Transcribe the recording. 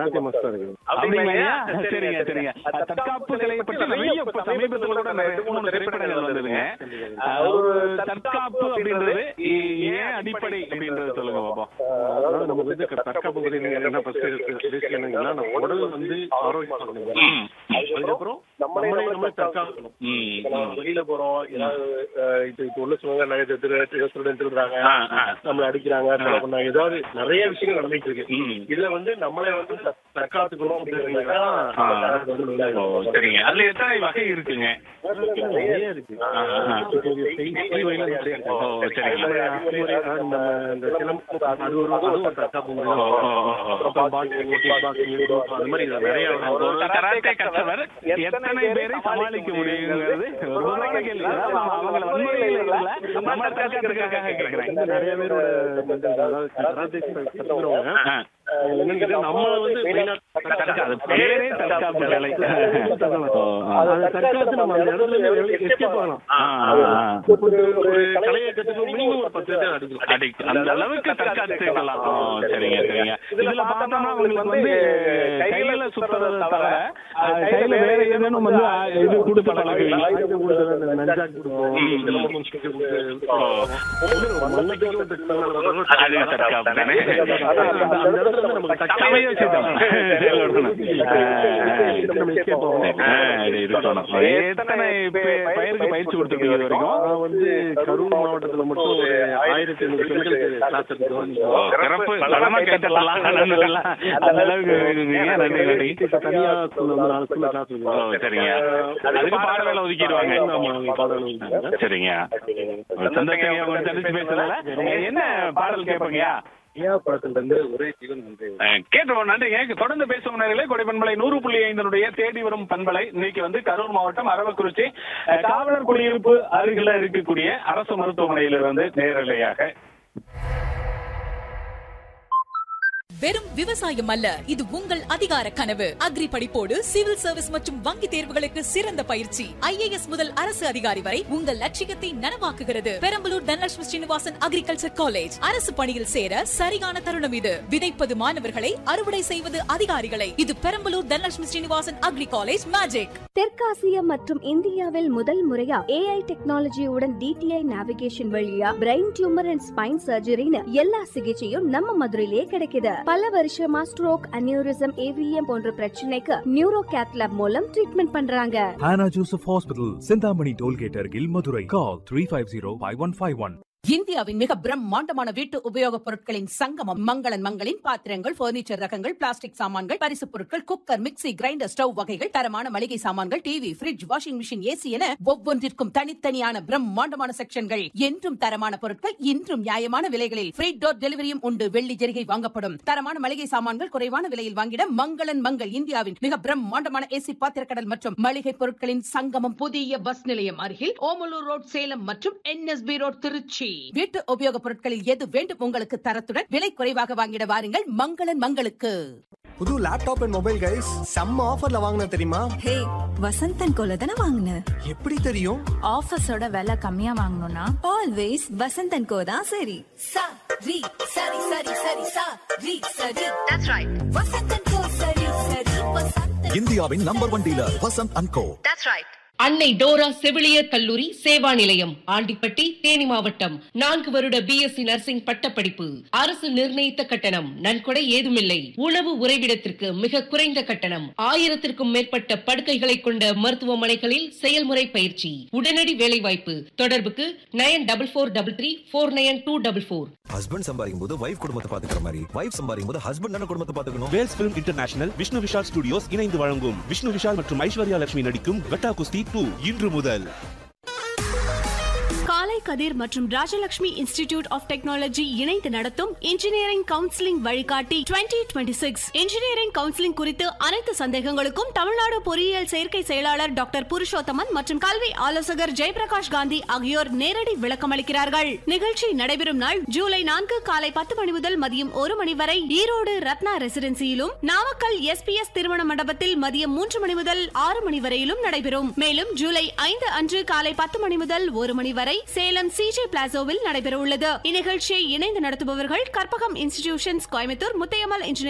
Famous தான் இருக்கு அப்படிங்களா சரிங்க சரிங்க அஹ், தற்காப்பு கலையை பற்றி நிறைய இப்ப சமீபத்துல கூட நிறைய ரெண்டு மூணு திரைப்படங்கள் வந்ததுங்க அஹ், ஒரு தற்காப்பு அப்படின்றது ஏ- ஏன் அடிப்படை அப்படின்றது சொல்லுங்க பாப்போம் அதாவது நம்ம வந்து க- தற்காப்பு பத்தி நீங்க என்ன ஃபர்ஸ்ட் பேசிக் என்னங்கன்னா நம்ம உடல் வந்து ஆரோக்கியமா இருக்கணும் ம். அதுக்கப்புறம் நம்மளே நம்மளே தற்காக்கணும் ம், இப்ப நம்ம வெளியில போறோம் ஏதாவது அஹ், இது இப்போ உள்ள சொல்லுவாங்க நிறைய ஸ்டூடெண்ட் திருடுறாங்க ஆ, ஆ. நம்மளை அடிக்கிறாங்க கொலை பண்ணாங்க ஏதாவது நிறைய விஷயங்கள் நடந்துட்டு இருக்கு ம். இதுல வந்து நம்மளே வந்து த- தற்காத்துக்கணும் அப்படிங்கிறது ஆ. தான் வந்து main ஆ ஓ இருக்கு. சரிங்க அதுல எத்தனை வகை இருக்குங்க நிறைய இருக்கு ஆ, ஆ. செய்தி வகையில நிறைய இருக்கு. ஓ, சரிங்க. அறிவுரை, அஹ், நம்ம இந்த சிலம்பம் அது ஒரு அதுவும் ஒரு தற்காப்பு முறை ஓ, தான். ஓ, ஓ, ஓ. அப்புறம் boxing, kickboxing, judo, அது மாதிரி இதுல நிறைய ஒரு கராத்தே கற்றவர் எத்தனை பேரை சமாளிக்க முடியுங்கிறது ஒரு பொதுவான கேள்வி அதாவது நம்ம அவங்கள வன்முறையில இல்ல நம்ம தற்காத்துக்காக கேக்குறேன் நிறைய பேரோட mental அதாவது கராத்தே கத்துக்கிறவங்க ஆ. என்னன்னு கேட்டா நம்மள வந்து main ஆ தற்கா- அது பேரே தற்காப்பு கலை ஓ, ஆ. அது தற்காத்து நம்ம அந்த இடத்துல இருந்து escape ஆகலாம். ஆ, ஆ, ஆ. ஒரு ஒரு கலையை கத்துக்க மினிமம் ஒரு பத்து பேர் அடிக்கலாம் அடிக்க- அந்த அளவுக்கு தற்காத்துக்கலாம் ஓ, சரிங்க சரிங்க இதுல பார்த்தோம்னா அவங்களுக்கு வந்து கையில சுத்துறதை தவிர அஹ், கையில வேற ஏதேனும் வந்து அஹ், இது கொடுத்து பழகுவீங்க ஆயுதம் கொடுத்தது, அந்த நஞ்சாக்கு கொடுப்போம், ம். சிலம்பம் சுத்தி கொடுத்து, ஓ. ஒரு மண்ணுக்கு ஒரு தற்காப்பு. அது தற்காப்பு தானே அந்த அந்த இடத்துல இருந்து நமக்கு தற்காப்பு சமயோசிதம். நம்ம escape ஆகணும். ஆ, இது இருக்கணும். எத்தனை பே- பயிருக்கு பயிற்சி கொடுத்துருக்கீங்க இது வரைக்கும் நான் வந்து கரூர் மாவட்டத்துல மட்டும் ஒரு ஆயிரத்தி ஐநூறு பெண்களுக்கு கிளாஸ் எடுத்துருக்கோம் ஓ, சிறப்பு சடமா கேட்டுடலாம் நன்றலாம். அந்த அளவுக்கு இருக்கீங்க நன்றி நன்றி இப்ப தனியா ஸ்கூல்ல வந்து நாலு ஸ்கூல்ல கிளாஸ் ஓ, சரிங்க அதுக்கு பாட வேலை ஒதுக்கிடுவாங்க ஆமா பாடம் எழுதுறாங்க. சரிங்க ஒரு சந்தோஷம் உங்களை சந்திச்சு பேசுறதுல என்ன பாடல் கேட்பீங்கயா ஐயா படத்துல இருந்து ஒரே ஜீவன் வந்து கேட்டுவோம் நன்றிங்க தொடர்ந்து பேசும் நேர்களே கொடைப்பண்பலை நூறு புள்ளி ஐந்தனுடைய தேடி வரும் பண்பலை இன்னைக்கு வந்து கரூர் மாவட்டம் அரவக்குறிச்சி அஹ், காவலர் குடியிருப்பு அருகில இருக்கக்கூடிய அரசு மருத்துவமனையில வந்து நேரலையாக வெறும் விவசாயம் அல்ல இது உங்கள் அதிகார கனவு அக்ரி படிப்போடு சிவில் சர்வீஸ் மற்றும் வங்கி தேர்வுகளுக்கு சிறந்த பயிற்சி ஐஏஎஸ் முதல் அரசு அதிகாரி வரை உங்கள் லட்சியத்தை நனவாக்குகிறது பெரம்பலூர் தனலட்சுமி ஸ்ரீனிவாசன் அக்ரிகல்ச்சர் காலேஜ் அரசு பணியில் சேர சரியான தருணம் இது விதைப்பது மாணவர்களை அறுவடை செய்வது அதிகாரிகளை இது Perambalur Dhanalakshmi Srinivasan agri college magic தெற்காசிய மற்றும் இந்தியாவில் முதல் முறையா ஏஐ டெக்னாலஜியுடன் டிடிஐ நேவிகேஷன் வழியா பிரெயின் டியூமர் அண்ட் ஸ்பைன் சர்ஜரின்னு எல்லா சிகிச்சையும் நம்ம மதுரையிலே கிடைக்குது பல வருஷமா ஸ்ட்ரோக் அனியூரிசம் ஏவிஎம் போன்ற பிரச்சனைக்கு நியூரோ கேத்லாப் மூலம் ட்ரீட்மெண்ட் பண்றாங்க Hannah Joseph Hospital, Sindhamani Tollgate Argil, Madurai. Call 350-5151. இந்தியாவின் மிக பிரம்மாண்டமான வீட்டு உபயோகப் பொருட்களின் சங்கமம் மங்களன் மங்களின் பாத்திரங்கள் பர்னிச்சர் ரகங்கள் பிளாஸ்டிக் சாமான்கள் பரிசுப் பொருட்கள் குக்கர் மிக்ஸி கிரைண்டர் ஸ்டவ் வகைகள் தரமான மளிகை சாமான்கள் TV fridge washing machine AC என ஒவ்வொன்றிற்கும் தனித்தனியான பிரம்மாண்டமான செக்ஷன்கள் என்றும் தரமான பொருட்கள் இன்றும் நியாயமான விலைகளில் ஃப்ரீ டோர் டெலிவரியும் உண்டு வெள்ளி ஜெரிகை வாங்கப்படும் தரமான மளிகை சாமான்கள் குறைவான விலையில் வாங்கிட மங்களன் மங்கள் இந்தியாவின் மிக பிரம்மாண்டமான ஏசி பாத்திரக்கடல் மற்றும் மளிகை பொருட்களின் சங்கமம் புதிய பஸ் நிலையம் அருகில் ஓமலூர் ரோட் சேலம் மற்றும் என்எஸ்பி ரோட் திருச்சி வீட்டு உபயோகப் பொருட்களில் எது வேண்டும் உங்களுக்கு தரத்துடன் விலை குறைவாக வாங்கிட வாருங்கள் மங்களன் மங்களுக்கு புது லேப்டாப் அண்ட் மொபைல் கைஸ் செம்ம ஆஃபர்ல வாங்கின தெரியுமா ஹே வசந்தன் கோல தானே வாங்கின எப்படி தெரியும் ஆஃபர்ஸோட விலை கம்மியா வாங்கணும்னா ஆல்வேஸ் வசந்தன் கோ தான் சரி சரி சரி சரி சரி சரி சரி தட்ஸ் ரைட் வசந்தன் கோ சரி சரி வசந்தன் இந்தியாவின் number one dealer Vasanth and co that's right Annai Dora செவிலியர் கல்லூரி சேவா நிலையம் ஆண்டிப்பட்டி தேனி மாவட்டம் நான்கு வருட பிஎஸ்சி நர்சிங் பட்டப்படிப்பு அரசு நிர்ணயித்த கட்டணம் நன்கொடை ஏதுமில்லை உணவு உறைவிடத்திற்கு மிக குறைந்த கட்டணம் ஆயிரத்திற்கும் மேற்பட்ட படுக்கைகளை கொண்ட மருத்துவமனைகளில் செயல்முறை பயிற்சி உடனடி வேலைவாய்ப்பு தொடர்புக்கு nine double four double three four nine two double four husband சம்பாதிக்கும் போது வைஃப் குடும்பத்தை பாத்துக்கிற மாதிரி வைஃப் சம்பாதிக்கும் போது ஹஸ்பண்ட் தானே குடும்பத்தை பாத்துக்கணும் Vels film international Vishnu Vishal studios இணைந்து வழங்கும் விஷ்ணு விஷால் மற்றும் ஐஸ்வர்யா லட்சுமி நடிக்கும் வெட்டா குஸ்தி டூ இன்று முதல் காலை கதிர் மற்றும் ராஜலட்சுமி இன்ஸ்டிடியூட் ஆஃப் டெக்னாலஜி இணைந்து நடத்தும் இன்ஜினியரிங் கவுன்சிலிங் வழிகாட்டி 2026 சிக்ஸ் இன்ஜினியரிங் கவுன்சிலிங் குறித்து அனைத்து சந்தேகங்களுக்கும் தமிழ்நாடு பொறியியல் சேர்க்கை செயலாளர் டாக்டர் புருஷோத்தமன் மற்றும் கல்வி ஆலோசகர் ஜெயபிரகாஷ் காந்தி ஆகியோர் நேரடி விளக்கமளிக்கிறார்கள் நிகழ்ச்சி நடைபெறும் நாள் ஜூலை நான்கு காலை பத்து மணி முதல் மதியம் ஒரு மணி வரை ஈரோடு ரத்னா ரெசிடென்சியிலும் நாமக்கல் எஸ்பிஎஸ் திருமண மண்டபத்தில் மதியம் மூன்று மணி முதல் ஆறு மணி வரையிலும் நடைபெறும் மேலும் ஜூலை ஐந்து அன்று காலை பத்து மணி முதல் ஒரு மணி வரை சேலம் சிஜே பிளாசோவில் நடைபெற உள்ளது இந்நிகழ்ச்சியை இணைந்து நடத்துபவர்கள் கற்பகம் இன்ஸ்டிடியூஷன்ஸ் கோயம்புத்தூர் முத்தையம்மாள் இன்ஜினியர்